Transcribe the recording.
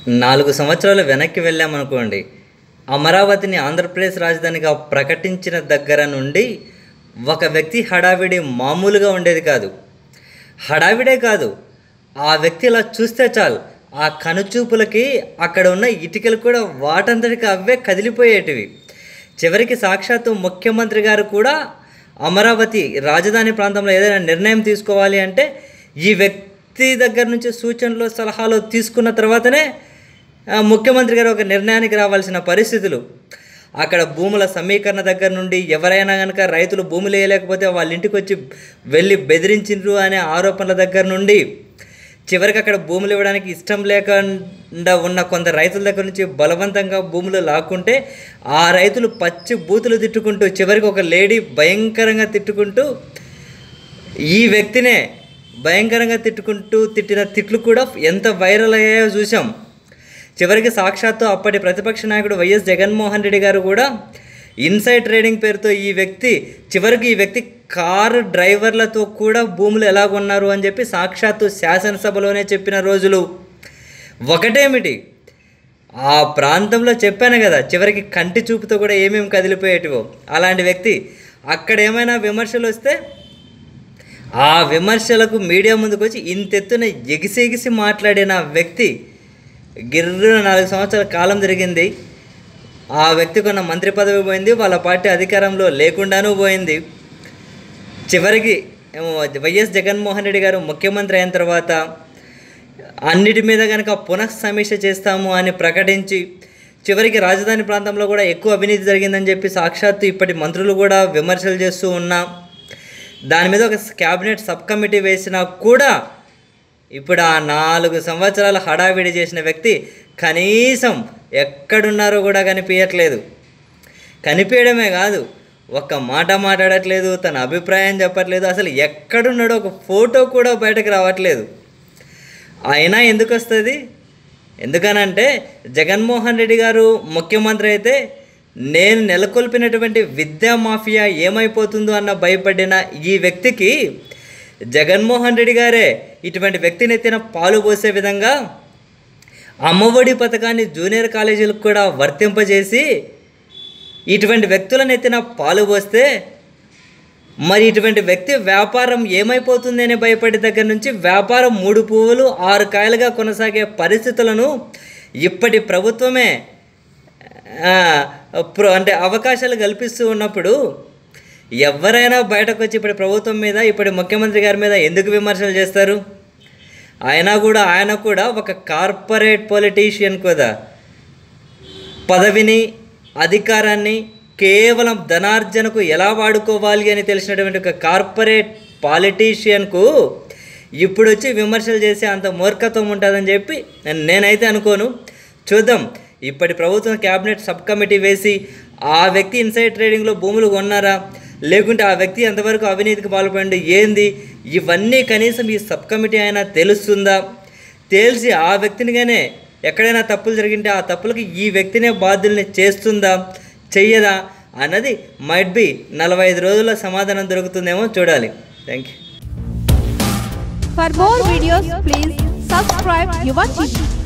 నాలుగు సంవత్సరాలు వెనక్కి వెళ్ళామనుకోండి అమరావతిని ఆంధ్రప్రదేశ్ రాజధానిగా ప్రకటించిన దగ్గర నుండి ఒక వ్యక్తి హడావిడి మామూలుగా ఉండేది కాదు హడావిడే కాదు ఆ వ్యక్తి ఇలా చూస్తే చాలు ఆ కనుచూపులకి అక్కడ ఉన్న ఇటుకలు కూడా వాటంతటికి అవే కదిలిపోయేటివి చివరికి సాక్షాత్తు ముఖ్యమంత్రి గారు కూడా అమరావతి రాజధాని ప్రాంతంలో ఏదైనా నిర్ణయం తీసుకోవాలి అంటే ఈ వ్యక్తి దగ్గర నుంచి సూచనలు సలహాలు తీసుకున్న తర్వాతనే ఆ, ముఖ్యమంత్రి గారు ఒక నిర్ణయానికి రావాల్సిన పరిస్థితులు అక్కడ భూముల సమీకరణ దగ్గర నుండి ఎవరైనా కనుక రైతులు భూములు వేయలేకపోతే వాళ్ళ ఇంటికి వచ్చి వెళ్ళి బెదిరించిండ్రు అనే ఆరోపణల దగ్గర నుండి చివరికి అక్కడ భూములు ఇవ్వడానికి ఇష్టం లేకుండా ఉన్న కొంత రైతుల దగ్గర నుంచి బలవంతంగా భూములు లాక్కుంటే ఆ రైతులు పచ్చి బూతులు తిట్టుకుంటూ చివరికి ఒక లేడీ భయంకరంగా తిట్టుకుంటూ ఈ వ్యక్తినే భయంకరంగా తిట్టుకుంటూ తిట్టిన తిట్లు కూడా ఎంత వైరల్ అయ్యాయో చూసాం చివరికి సాక్షాత్తు అప్పటి ప్రతిపక్ష నాయకుడు వైఎస్ జగన్మోహన్ రెడ్డి గారు కూడా ఇన్సైడ్ ట్రేడింగ్ పేరుతో ఈ వ్యక్తి చివరికి ఈ వ్యక్తి కారు డ్రైవర్లతో కూడా భూములు ఎలా కొన్నారు అని చెప్పి సాక్షాత్తు శాసనసభలోనే చెప్పిన రోజులు ఒకటేమిటి ఆ ప్రాంతంలో చెప్పాను కదా చివరికి కంటి చూపుతో కూడా ఏమేమి కదిలిపోయేటివో అలాంటి వ్యక్తి అక్కడ ఏమైనా విమర్శలు వస్తే ఆ విమర్శలకు మీడియా ముందుకు వచ్చి ఇంతెత్తున ఎగిసి ఎగిసి మాట్లాడిన వ్యక్తి గిర్రున నాలుగు సంవత్సరాల కాలం జరిగింది ఆ వ్యక్తికి ఉన్న మంత్రి పదవి పోయింది వాళ్ళ పార్టీ అధికారంలో లేకుండానూ పోయింది చివరికి ఏమో వైఎస్ జగన్మోహన్ రెడ్డి గారు ముఖ్యమంత్రి అయిన తర్వాత అన్నిటి మీద కనుక పునఃసమీక్ష చేస్తాము అని ప్రకటించి చివరికి రాజధాని ప్రాంతంలో కూడా ఎక్కువ అవినీతి జరిగిందని చెప్పి సాక్షాత్తు ఇప్పటి మంత్రులు కూడా విమర్శలు చేస్తూ ఉన్నా దాని మీద ఒక క్యాబినెట్ సబ్ కమిటీ వేసినా కూడా ఇప్పుడు ఆ నాలుగు సంవత్సరాలు హడావిడి చేసిన వ్యక్తి కనీసం ఎక్కడున్నారో కూడా కనిపించట్లేదు కనిపించడమే కాదు ఒక్క మాట మాట్లాడట్లేదు తన అభిప్రాయం చెప్పట్లేదు అసలు ఎక్కడున్నాడో ఒక ఫోటో కూడా బయటకు రావట్లేదు అయినా ఎందుకు వస్తుంది ఎందుకనంటే జగన్మోహన్ రెడ్డి గారు ముఖ్యమంత్రి అయితే నేను నెలకొల్పినటువంటి విద్యా మాఫియా ఏమైపోతుందో అన్న భయపడిన ఈ వ్యక్తికి జగన్మోహన్ రెడ్డి గారే ఇటువంటి వ్యక్తిని ఎత్తిన పాలు పోసే విధంగా అమ్మఒడి పథకాన్ని జూనియర్ కాలేజీలకు కూడా వర్తింపజేసి ఇటువంటి వ్యక్తులను ఎత్తిన పాలు పోస్తే మరి ఇటువంటి వ్యక్తి వ్యాపారం ఏమైపోతుంది అని భయపడే దగ్గర నుంచి వ్యాపారం మూడు పువ్వులు ఆరు కాయలుగా కొనసాగే పరిస్థితులను ఇప్పటి ప్రభుత్వమే ఆ, ప్ర- అంటే అవకాశాలు కల్పిస్తూ ఉన్నప్పుడు ఎవరైనా బయటకు వచ్చి ఇప్పటి ప్రభుత్వం మీద ఇప్పటి ముఖ్యమంత్రి గారి మీద ఎందుకు విమర్శలు చేస్తారు అయినా కూడా ఆయన కూడా ఒక కార్పొరేట్ పొలిటీషియన్ కదా పదవిని అధికారాన్ని కేవలం ధనార్జనకు ఎలా వాడుకోవాలి అని తెలిసినటువంటి ఒక కార్పొరేట్ పాలిటీషియన్కు ఇప్పుడు వచ్చి విమర్శలు చేసే అంత మూర్ఖత్వం ఉంటుందని చెప్పి నేను- నేనైతే అనుకోను చూద్దాం ఇప్పటి ప్రభుత్వం క్యాబినెట్ సబ్ కమిటీ వేసి ఆ వ్యక్తి ఇన్సైడ్ ట్రేడింగ్లో భూములు కొన్నారా లేకుంటే ఆ వ్యక్తి ఎంతవరకు అవినీతికి పాల్పడి ఏంది ఇవన్నీ కనీసం ఈ సబ్ కమిటీ అయినా తెలుస్తుందా తేల్చి ఆ వ్యక్తినిగానే ఎక్కడైనా తప్పులు జరిగింటే ఆ తప్పులకి ఈ వ్యక్తినే బాధ్యుల్ని చేస్తుందా చెయ్యదా అన్నది మైట్ బి నలభై ఐదు రోజుల్లో సమాధానం దొరుకుతుందేమో చూడాలి thank you For more videos, please subscribe Yuva TV.